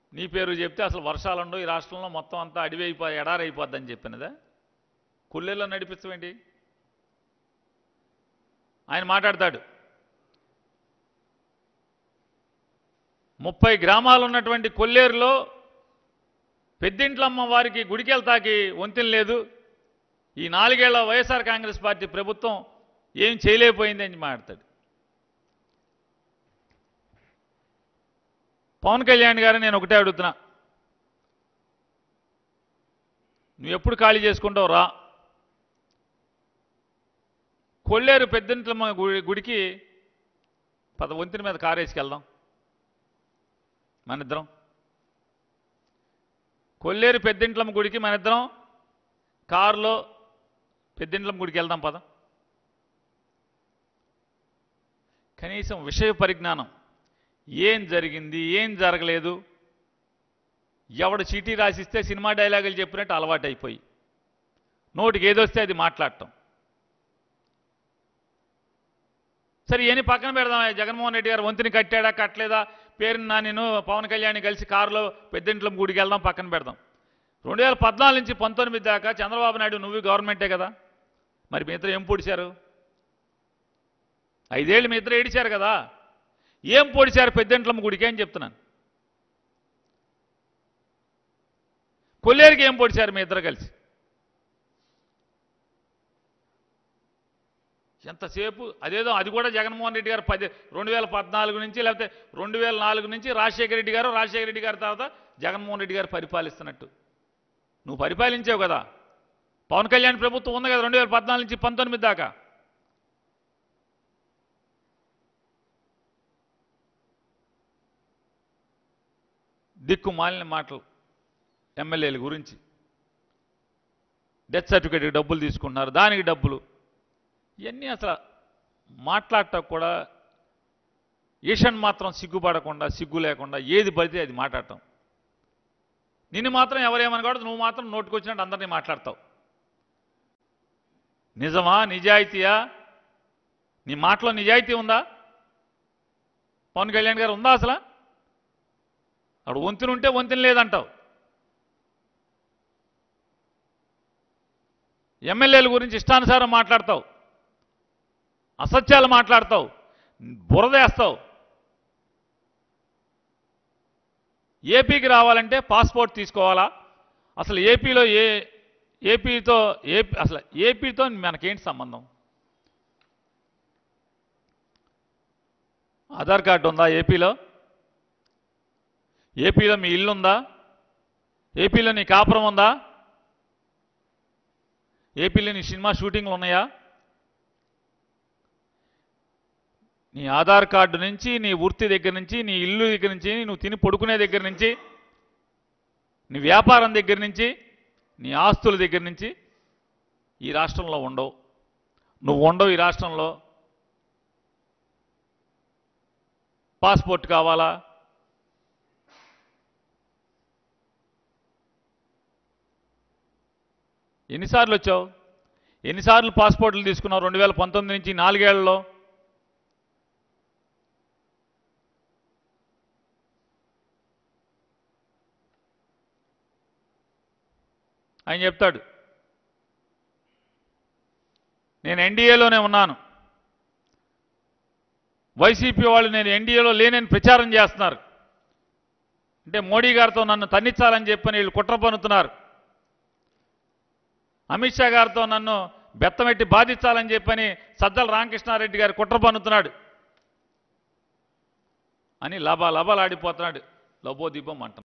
నీ పేరు చెప్తే అసలు వర్షాలు ఉండవు ఈ రాష్ట్రంలో మొత్తం అంతా అడివి అయిపో ఎడారైపోద్దని చెప్పినదా కొల్లేలో నడిపించవేంటి ఆయన మాట్లాడతాడు ముప్పై గ్రామాలు ఉన్నటువంటి కొల్లేరులో పెద్దింట్లమ్మ వారికి గుడికెళ్తాకి వంతెన లేదు ఈ నాలుగేళ్ల వైఎస్ఆర్ కాంగ్రెస్ పార్టీ ప్రభుత్వం ఏం చేయలేకపోయింది అని మాట్లాడతాడు పవన్ కళ్యాణ్ గారు నేను ఒకటే అడుగుతున్నా నువ్వు ఎప్పుడు ఖాళీ చేసుకుంటావు రా కొల్లేరు పెద్దింట్లమ్మ గుడి గుడికి పద వంతెన మీద కారు వేసుకెళ్దాం మన ఇద్దరం కొల్లేరు పెద్దింట్లమ్మ గుడికి మన ఇద్దరం కారులో పెద్దింట్లమ్మ గుడికి వెళ్దాం పద కనీసం విషయ పరిజ్ఞానం ఏం జరిగింది ఏం జరగలేదు ఎవడు చీటీ రాసిస్తే సినిమా డైలాగులు చెప్పినట్టు అలవాటు అయిపోయి నోటికి ఏదొస్తే అది మాట్లాడటం సరే ఏని పక్కన పెడదాం జగన్మోహన్ రెడ్డి గారు వంతుని కట్టాడా కట్టలేదా పేరుని నా నేను పవన్ కళ్యాణ్ కలిసి కారులో పెద్దింట్లో గుడికి వెళ్దాం పక్కన పెడదాం రెండు వేల పద్నాలుగు నుంచి పంతొమ్మిది దాకా చంద్రబాబు నాయుడు నువ్వు గవర్నమెంటే కదా మరి మీ ఇద్దరు ఏం పొడిచారు ఐదేళ్ళు మీ ఇద్దరు ఏడిచారు కదా ఏం పొడిచారు పెద్దింట్లమ్మ గుడికి అని చెప్తున్నాను కొల్లేరుకి ఏం పొడిచారు మీ ఇద్దరు కలిసి ఎంతసేపు అదేదో అది కూడా జగన్మోహన్ రెడ్డి గారు పది రెండు వేల పద్నాలుగు నుంచి లేకపోతే రెండు వేల నాలుగు నుంచి రాజశేఖర రెడ్డి గారు రాజశేఖర రెడ్డి గారి తర్వాత జగన్మోహన్ రెడ్డి గారు పరిపాలిస్తున్నట్టు నువ్వు పరిపాలించావు కదా పవన్ కళ్యాణ్ ప్రభుత్వం ఉంది కదా రెండు వేల పద్నాలుగు నుంచి పంతొమ్మిది దాకా దిక్కు మాలిన మాటలు ఎమ్మెల్యేల గురించి డెత్ సర్టిఫికేట్కి డబ్బులు తీసుకుంటున్నారు దానికి డబ్బులు ఇవన్నీ అసలు మాట్లాడటం కూడా ఈషన్ మాత్రం సిగ్గుపడకుండా సిగ్గు లేకుండా ఏది పడితే అది మాట్లాడటం నిన్ను మాత్రం ఎవరేమని కూడా నువ్వు మాత్రం నోటుకొచ్చినట్టు అందరినీ మాట్లాడతావు నిజమా నిజాయితీయా నీ మాటలో నిజాయితీ ఉందా పవన్ కళ్యాణ్ గారు ఉందా అసలు అక్కడ వంతెన ఉంటే వంతెన లేదంటావు ఎమ్మెల్యేల గురించి ఇష్టానుసారం మాట్లాడతావు అసత్యాలు మాట్లాడతావు బురదేస్తావు ఏపీకి రావాలంటే పాస్పోర్ట్ తీసుకోవాలా అసలు ఏపీలో ఏ ఏపీతో ఏపీ అసలు ఏపీతో మనకేంటి సంబంధం ఆధార్ కార్డు ఉందా ఏపీలో ఏపీలో మీ ఇల్లు ఉందా ఏపీలో నీ కాపురం ఉందా ఏపీలో నీ సినిమా షూటింగ్లు ఉన్నాయా నీ ఆధార్ కార్డు నుంచి నీ వృత్తి దగ్గర నుంచి నీ ఇల్లు దగ్గర నుంచి నువ్వు తిని పడుకునే దగ్గర నుంచి నీ వ్యాపారం దగ్గర నుంచి నీ ఆస్తుల దగ్గర నుంచి ఈ రాష్ట్రంలో ఉండవు నువ్వు ఉండవు ఈ రాష్ట్రంలో పాస్పోర్ట్ కావాలా ఎన్నిసార్లు వచ్చావు ఎన్నిసార్లు పాస్పోర్ట్లు తీసుకున్నావు రెండు వేల పంతొమ్మిది నుంచి నాలుగేళ్లలో ఆయన చెప్తాడు నేను ఎన్డీఏలోనే ఉన్నాను వైసీపీ వాళ్ళు నేను ఎన్డీఏలో లేనని ప్రచారం చేస్తున్నారు అంటే మోడీ గారితో నన్ను తన్నించాలని చెప్పని వీళ్ళు కుట్ర పన్నుతున్నారు అమిత్ షా గారితో నన్ను బెత్తమెట్టి బాధించాలని చెప్పని సజ్జల రామకృష్ణారెడ్డి గారు కుట్ర పన్నుతున్నాడు అని లబా లబాలాడిపోతున్నాడు లబో దీపం అంటున్నాడు